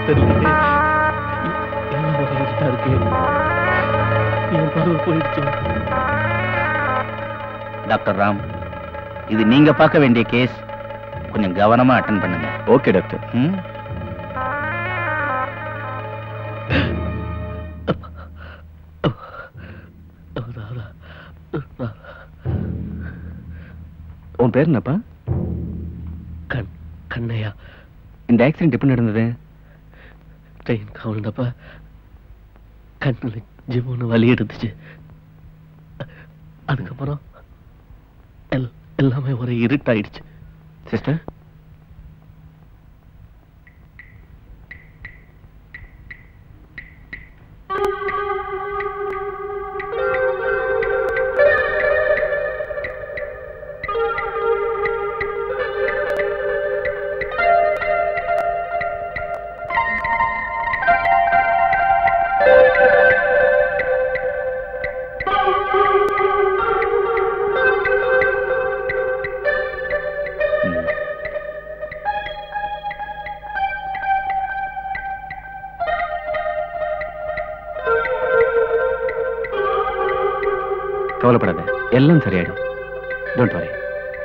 தெரியல எல்லாம் ஒரு இருட்டா இருக்கு என் பார்வை போயிடுச்சு டாக்டர் ராம் இது நீங்க பார்க்க வேண்டிய கேஸ் கொஞ்சம் கவனமா அட்டன் பண்ணுங்க ஓகே டாக்டர் ம் உன் பேர் என்னப்பா கண் கண்ணையா இந்த ஆக்சிடென்ட் எப்படி நடந்தது ட்ரெயின் கவுண்டப்ப கண்ணில் ஜிம்முன்னு வலி எடுத்துச்சு அதுக்கப்புறம் எல் எல்லாமே ஒரே இருட்டாயிடுச்சு சிஸ்டர் கவலைப்படாத எல்லாம் சரியாயிடும் don't worry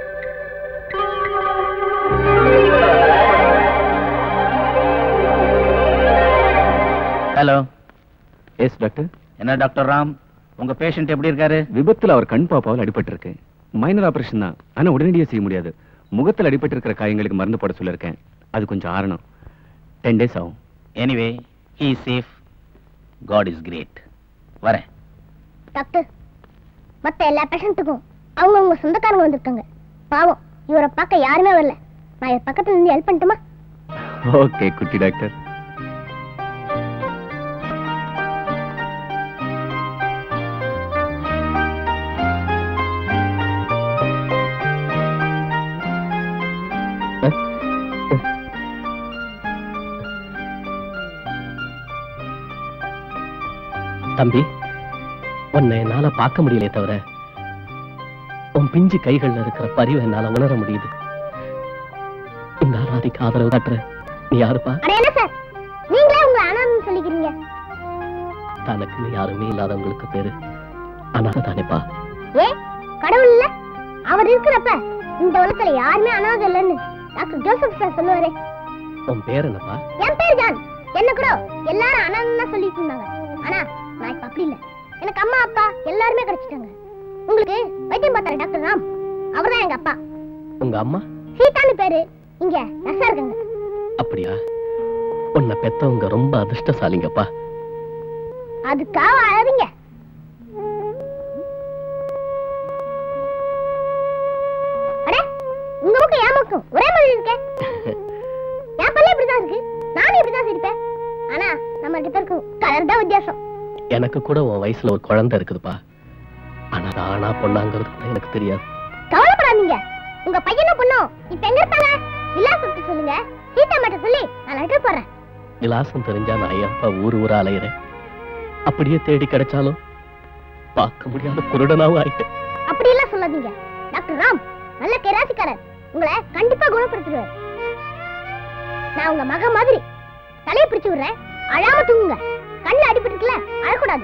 hello yes doctor என்ன டாக்டர் ராம் உங்க பேஷண்ட் எப்படி இருக்காரு விபத்துல அவர் கண் பாப்பாவில் அடிபட்டிருக்கு மைனர் ஆபரேஷன் தான் ஆனா உடனடியாக செய்ய முடியாது முகத்தில் அடிபட்டு இருக்கிற காயங்களுக்கு மருந்து போட சொல்லியிருக்கேன் அது கொஞ்சம் ஆறணும் டென் டேஸ் ஆகும் anyway he safe God is great வரேன் டாக்டர் மத்த எல்லா பேஷண்ட்டுக்கும் அவங்க அவங்க சொந்தக்காரங்க வந்திருக்காங்க பாவம் இவரை பார்க்க யாருமே வரல நான் இவர் பக்கத்துல இருந்து ஹெல்ப் பண்ணட்டுமா ஓகே குட்டி டாக்டர் தம்பி உன்னை என்னால பார்க்க முடியலையே தவிர உன் பிஞ்சு கைகள்ல இருக்கிற பரிவை என்னால உணர முடியுது இந்த அனாதைக்கு ஆதரவு காட்டுற நீ யாருப்பா அட என்ன சார் நீங்களே உங்களை அனான்னு சொல்லிக்கிறீங்க தனக்குன்னு யாருமே இல்லாதவங்களுக்கு பேரு அனாதை தானேப்பா ஏ கடவுள் இல்ல அவர் இருக்கிறப்ப இந்த உலகத்துல யாருமே அனாதை இல்லைன்னு டாக்டர் ஜோசப் சார் சொல்லுவாரே உன் பேர் என்னப்பா என் பேர் ஜான் என்ன கூட எல்லாரும் அனான்னு தான் சொல்லிட்டு இருந்தாங்க ஆனா நான் இப்ப அப்படி இல்ல எனக்கு அம்மா அப்பா எல்லாருமே கிடைச்சிட்டாங்க உங்களுக்கு வைத்தியம் பார்த்தாரு டாக்டர் ராம் அவர்தான் எங்க அப்பா உங்க அம்மா சீதான்னு பேரு இங்க நர்ஸா இருக்காங்க அப்படியா உன்னை பெத்தவங்க ரொம்ப அதிர்ஷ்டசாலிங்கப்பா அதுக்காக அழறீங்க அட உங்க மூக்கு என் மூக்கும் ஒரே மாதிரி இருக்கே என் பல்ல இப்படிதான் இருக்கு நானும் இப்படிதான் சிரிப்பேன் ஆனா நம்ம ரெண்டு பேருக்கும் கலர் தான் வித்தியாசம் எனக்கு கூட உன் வயசுல ஒரு குழந்தை இருக்குதுப்பா ஆனா அது ஆனா பொண்ணாங்கிறது கூட எனக்கு தெரியாது கவலைப்படாதீங்க உங்க பையனும் பொண்ணும் இப்ப எங்க இருப்பாங்க விலாசத்தை சொல்லுங்க சீதா மட்டும் சொல்லி நான் லெட்டர் போடுறேன் விலாசம் தெரிஞ்சா நான் ஏன்ப்பா ஊர் ஊரா அலையிறேன் அப்படியே தேடி கிடைச்சாலும் பார்க்க முடியாத குருடனாவும் ஆயிட்டேன் அப்படி எல்லாம் சொல்லாதீங்க டாக்டர் ராம் நல்ல கேராசிக்காரர் உங்களை கண்டிப்பா குணப்படுத்திடுவார் நான் உங்க மக மாதிரி தலையை பிடிச்சு விடுறேன் அழாம தூங்குங்க கண்ணுல அடிபட்டுருக்குல அழக்கூடாது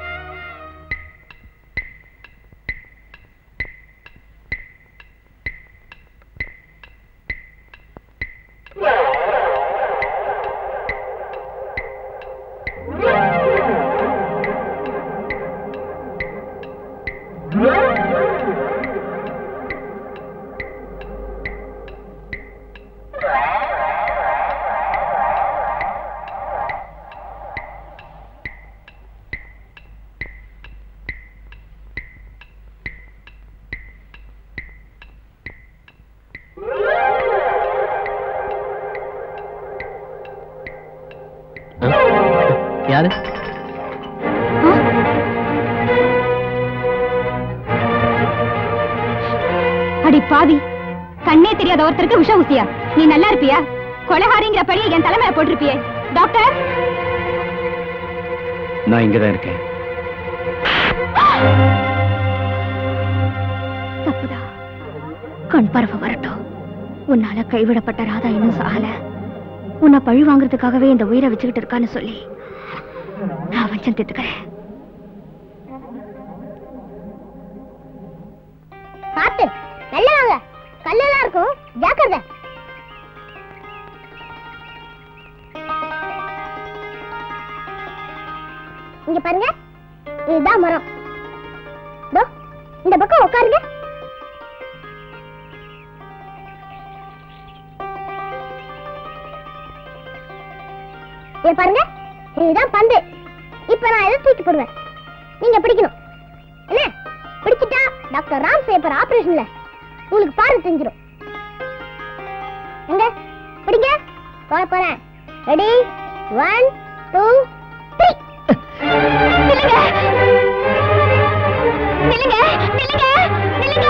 யாரு அடி பாவி கண்ணே தெரியாத ஒருத்தருக்கு விஷ ஊசியா நீ நல்லா இருப்பியா கொலகாரிங்கிற பழிய என் தலைமையில போட்டிருப்பியே டாக்டர் நான் இங்கதான் இருக்கேன் தப்புதா கண் பரவ வரட்டும் உன்னால கைவிடப்பட்ட ராதா இன்னும் சாகல உன்னை பழி வாங்குறதுக்காகவே இந்த உயிரை வச்சுக்கிட்டு இருக்கான்னு சொல்லி நான் வஞ்சம் திட்டுக்கிறேன் பார்த்து நல்ல வாங்க கல்லெல்லாம் இருக்கும் ஜாக்கிரதை இங்க பாருங்க இதுதான் மரம் இதோ, இந்த பக்கம் உட்காருங்க இங்க பாருங்க இதுதான் பந்து இப்ப நான் இதை தூக்கி போடுவேன் நீங்க பிடிக்கணும் என்ன பிடிச்சிட்டா டாக்டர் ராம் சேப்பர் ஆபரேஷன்ல உங்களுக்கு பாரு தெரிஞ்சிடும் எங்க பிடிங்க போட போறேன் ரெடி ஒன் டூ த்ரீ நில்லுங்க நில்லுங்க நில்லுங்க நில்லுங்க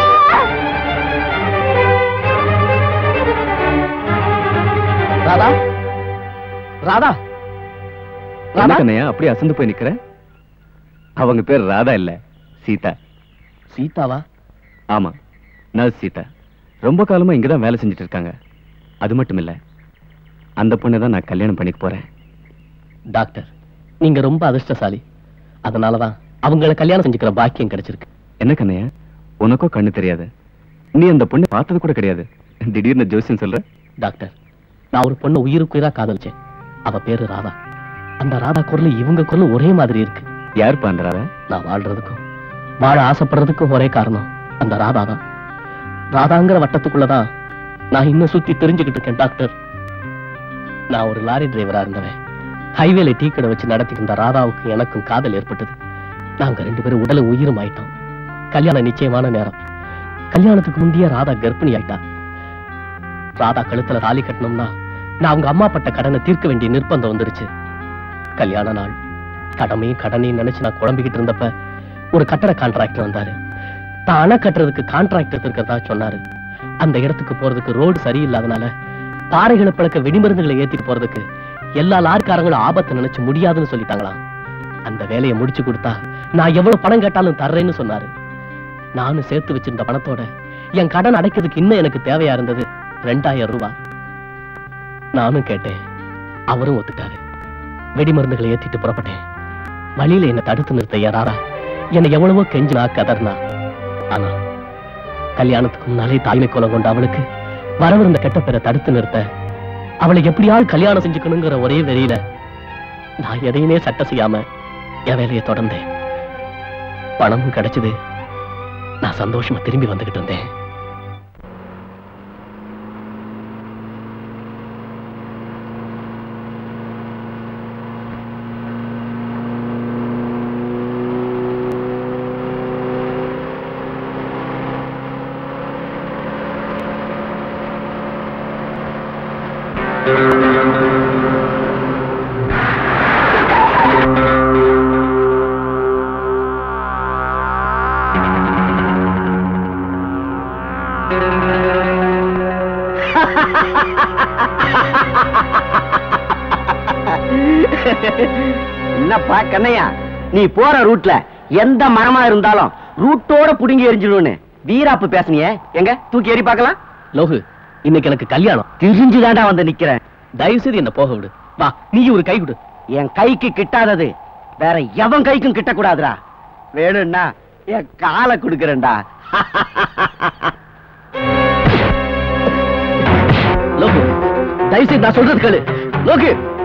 ராதா ராதா என்ன ராதா கண்ணையா அப்படியே அசந்து போய் நிக்கிற அவங்க பேர் ராதா இல்ல சீதா சீதாவா ஆமா நர்ஸ் சீதா ரொம்ப காலமா இங்கதான் வேலை செஞ்சுட்டு இருக்காங்க அது மட்டும் இல்ல அந்த பொண்ணை தான் நான் கல்யாணம் பண்ணிக்க போறேன் டாக்டர் நீங்க ரொம்ப அதிர்ஷ்டசாலி அதனாலதான் அவங்கள கல்யாணம் செஞ்சுக்கிற பாக்கியம் கிடைச்சிருக்கு என்ன கண்ணையா உனக்கும் கண்ணு தெரியாது நீ அந்த பொண்ணை பார்த்தது கூட கிடையாது திடீர்னு ஜோசியம் சொல்ற டாக்டர் நான் ஒரு பொண்ணை உயிருக்கு உயிரா காதலிச்சேன் அவ பேரு ராதா அந்த ராதா குரல் இவங்க குரல் ஒரே மாதிரி இருக்கு யார் பண்றாரா நான் வாழ்றதுக்கும் வாழ ஆசைப்படுறதுக்கும் ஒரே காரணம் அந்த ராதா தான் ராதாங்கிற வட்டத்துக்குள்ளதான் நான் இன்னும் சுத்தி தெரிஞ்சுக்கிட்டு இருக்கேன் டாக்டர் நான் ஒரு லாரி டிரைவரா இருந்தவன் ஹைவேல டீ கடை வச்சு நடத்திட்டு இருந்த ராதாவுக்கு எனக்கும் காதல் ஏற்பட்டது நாங்க ரெண்டு பேரும் உடலும் உயிரும் ஆயிட்டோம் கல்யாணம் நிச்சயமான நேரம் கல்யாணத்துக்கு முந்தைய ராதா கர்ப்பிணி ஆயிட்டா ராதா கழுத்துல தாலி கட்டணும்னா நான் அவங்க அம்மா பட்ட கடனை தீர்க்க வேண்டிய நிர்பந்தம் வந்துருச்சு கல்யாண நாள் கடமையும் கடனையும் நினைச்சு நான் குழம்பிக்கிட்டு இருந்தப்ப ஒரு கட்டட கான்ட்ராக்டர் வந்தாரு தான் அணை கட்டுறதுக்கு கான்ட்ராக்டர் இருக்கிறதா சொன்னாரு அந்த இடத்துக்கு போறதுக்கு ரோடு சரியில்லாதனால பாறைகளை பிளக்க வெடிமருந்துகளை ஏத்திட்டு போறதுக்கு எல்லா லார்க்காரங்களும் ஆபத்தை நினைச்சு முடியாதுன்னு சொல்லிட்டாங்களாம் அந்த வேலையை முடிச்சு கொடுத்தா நான் எவ்வளவு பணம் கேட்டாலும் தர்றேன்னு சொன்னாரு நானும் சேர்த்து வச்சிருந்த பணத்தோட என் கடன் அடைக்கிறதுக்கு இன்னும் எனக்கு தேவையா இருந்தது ரெண்டாயிரம் ரூபாய் நானும் கேட்டேன் அவரும் ஒத்துட்டாரு வெடிமருந்துகளை ஏத்திட்டு புறப்பட்டேன் வழியில என்ன தடுத்து நிறுத்த யாராரா என்னை எவ்வளவோ கெஞ்சினா கதர்னா ஆனா கல்யாணத்துக்கு முன்னாலே தாய்மை கோலம் கொண்ட அவளுக்கு வரவிருந்த கெட்ட பேரை தடுத்து நிறுத்த அவளை எப்படியாவது கல்யாணம் செஞ்சுக்கணுங்கிற ஒரே வெறியில நான் எதையுமே சட்ட செய்யாம என் வேலையை தொடர்ந்தேன் பணமும் கிடைச்சது நான் சந்தோஷமா திரும்பி வந்துகிட்டு இருந்தேன் என்னப்பா கண்ணையா நீ போற ரூட்ல எந்த மரமா இருந்தாலும் ரூட்டோட புடுங்கி எரிஞ்சிடும்னு வீராப்பு பேசுனியே எங்க தூக்கி எறி பார்க்கலாம் லோகு இன்னைக்கு எனக்கு கல்யாணம் திரிஞ்சுதான்டா வந்து நிக்கிறேன் தயவு செய்து என்ன போக விடு வா நீ ஒரு கை கொடு என் கைக்கு கிட்டாதது வேற எவன் கைக்கும் கிட்டக்கூடாதுடா வேணும்னா என் காலை கொடுக்கறேன்டா லோகு தயவு செய்து நான் சொல்றது கேளு லோகு